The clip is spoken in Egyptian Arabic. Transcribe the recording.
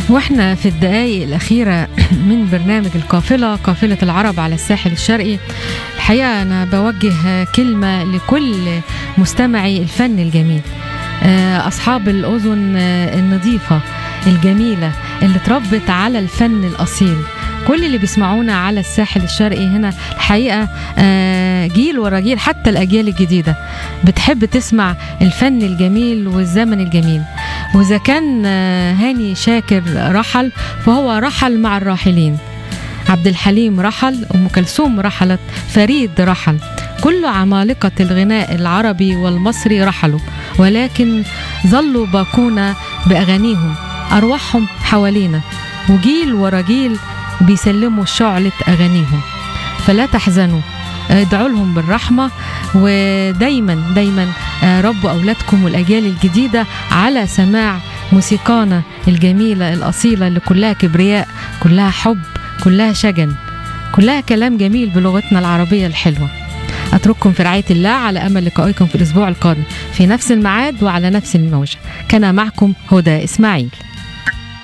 واحنا في الدقائق الأخيرة من برنامج القافلة قافلة العرب على الساحل الشرقي الحقيقة أنا بوجه كلمة لكل مستمعي الفن الجميل آه، أصحاب الأذن آه، النظيفة الجميلة اللي اتربت على الفن الأصيل كل اللي بيسمعونا على الساحل الشرقي هنا الحقيقة آه، جيل ورا جيل حتى الأجيال الجديدة بتحب تسمع الفن الجميل والزمن الجميل وإذا كان آه، هاني شاكر رحل فهو رحل مع الراحلين عبد الحليم رحل أم كلثوم رحلت فريد رحل كل عمالقة الغناء العربي والمصري رحلوا ولكن ظلوا باقون بأغانيهم أرواحهم حوالينا وجيل ورا جيل بيسلموا شعلة أغانيهم فلا تحزنوا ادعوا لهم بالرحمة ودايما دايما آه، ربوا أولادكم والأجيال الجديدة على سماع موسيقانا الجميلة الأصيلة اللي كلها كبرياء كلها حب كلها شجن كلها كلام جميل بلغتنا العربية الحلوة أترككم في رعاية الله على أمل لقائكم في الأسبوع القادم في نفس الميعاد وعلى نفس الموجة كان معكم هدى إسماعيل